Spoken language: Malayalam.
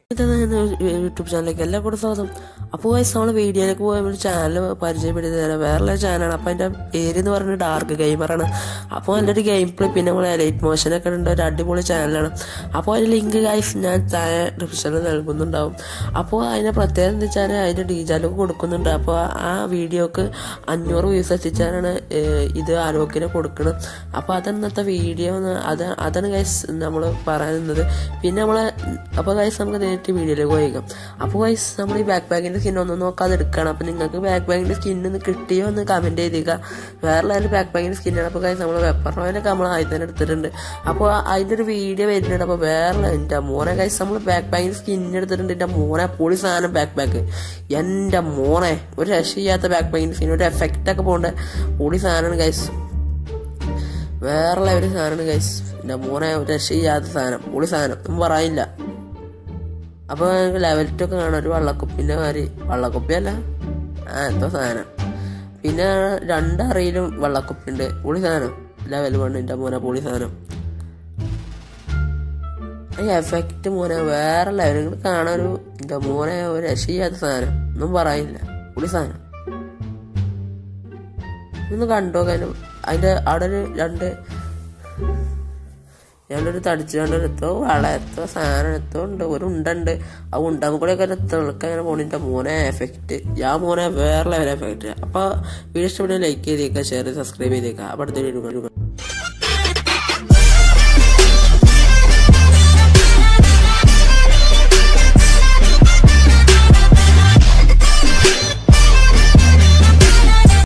യൂട്യൂബ് ചാനലിലേക്ക് എല്ലാം കൂടെ സ്വാഗതം അപ്പോൾ വയസ്സ് നമ്മൾ വീഡിയോയിലേക്ക് പോയ ഒരു ചാനൽ പരിചയപ്പെടുത്തി തരാം വേറെ ചാനലാണ് അപ്പോൾ അതിൻ്റെ പേര് എന്ന് പറഞ്ഞാൽ ഡാർക്ക് ഗെയിമറാണ് അപ്പോൾ നല്ലൊരു ഗെയിം പ്ലേ പിന്നെ നമ്മൾ ലൈറ്റ് മോഷനൊക്കെ ഉണ്ട് ഒരു അടിപൊളി ചാനലാണ് അപ്പോൾ അതിൻ്റെ ലിങ്ക് ഗൈസ് ഞാൻ താഴെ ഡിസ്ക്രിപ്ഷനിൽ നൽകുന്നുണ്ടാവും അപ്പോൾ അതിൻ്റെ പ്രത്യേകത എന്ന് വെച്ചാൽ അതിൻ്റെ ഡീജാലൊക്കെ കൊടുക്കുന്നുണ്ട് അപ്പോൾ ആ വീഡിയോക്ക് അഞ്ഞൂറ് വ്യൂസ് എത്തിച്ചാലാണ് ഏഹ്, ഇത് ആരോഗ്യത്തിന് കൊടുക്കുന്നത് അപ്പോൾ അതാണ് ഇന്നത്തെ വീഡിയോ എന്ന് അത് അതാണ് ഗൈസ് നമ്മൾ പറയുന്നത് പിന്നെ നമ്മൾ അപ്പോൾ ഗൈസ് നമുക്ക് നേരിട്ട് വീഡിയോയിലേക്ക് പോയേക്കാം അപ്പോൾ ഗൈസ് നമ്മൾ ഈ ബാക്ക് ബാഗിൻ്റെ സ്കിൻ ഒന്നും നോക്കാതെ എടുക്കണം അപ്പോൾ നിങ്ങൾക്ക് ബാക്ക് ബാഗിൻ്റെ സ്കിൻ ഒന്ന് കിട്ടിയോ എന്ന് കമൻറ്റ് ചെയ്തേക്കുക വേറെ ആരും ബാക്ക് ബാഗിൻ്റെ സ്കിന്നാണ് അപ്പോൾ ഗൈസ് നമ്മൾ വെപ്പർ റോയിലൊക്കെ നമ്മൾ ആദ്യം തന്നെ എടുത്തിട്ടുണ്ട് അപ്പോൾ അതിൻ്റെ ഒരു വീഡിയോ വരുന്നുണ്ട് അപ്പോൾ വേറെ എൻ്റെ മോനെ ഗൈസ് നമ്മൾ ബാക്ക് ബാഗിൻ്റെ സ്കിൻ എടുത്തിട്ടുണ്ട് എൻ്റെ മോനെ പൊളി സാധനം ബാക്ക് ബാഗ് എൻ്റെ മോനെ ഒരു രക്ഷയില്ലാത്ത ബാക്ക് ബാഗിൻ്റെ സ്കിൻ ഒരു എഫക്റ്റ് ഒക്കെ പോകേണ്ട പൊളി സാധനമാണ് ഗൈസ് വേറെ ലെവൽ സാധനമാണ് ഗൈസ് എൻ്റെ മോനെ ഒരു രക്ഷയില്ലാത്ത സാധനം പൊളി സാധനം ഒന്നും പറയില്ല അപ്പോൾ ഞങ്ങൾക്ക് ലെവൽ ടു ഒക്കെ കാണാം ഒരു വള്ളക്കുപ്പിൻ്റെ മാതിരി വള്ളക്കുപ്പിയല്ല ആ എന്തോ സാധനം പിന്നെ രണ്ടറിയിലും വള്ളക്കുപ്പി ഉണ്ട് പൊളി സാധനം ലെവൽ വണ്ണിൻ്റെ മോനെ പൊളി സാധനം ഈ എഫക്റ്റ് മോനെ വേറെ ലെവലുകൾ കാണാൻ ഒരു എൻ്റെ മോനെ ഒരു രക്ഷയില്ലാത്ത സാധനം ഒന്നും പറയില്ല പൊളി സാധനം ഒന്ന് കണ്ടോ കാര്യം അതിൻ്റെ അവിടെ ഒരു രണ്ട് ഞാനൊരു തടിച്ചു കണ്ടൊരു എത്തോ വള എത്തോ സാധനം എത്തോ ഉണ്ട് ഒരു ഉണ്ടുണ്ട് ആ ഉണ്ടാകുമ്പോൾ കൂടെ ഒക്കെ തിളക്കം അങ്ങനെ പോണിൻ്റെ മോനെ എഫക്റ്റ് ഞാൻ മോനെ വേറെ ലെവൽ എഫക്റ്റ് അപ്പോൾ വീഡിയോ ഇഷ്ടപ്പെടുന്ന ലൈക്ക് ചെയ്തേക്കുക ഷെയർ സബ്സ്ക്രൈബ് ചെയ്തേക്കുക അപ്പോൾ അടുത്ത വീഡിയോ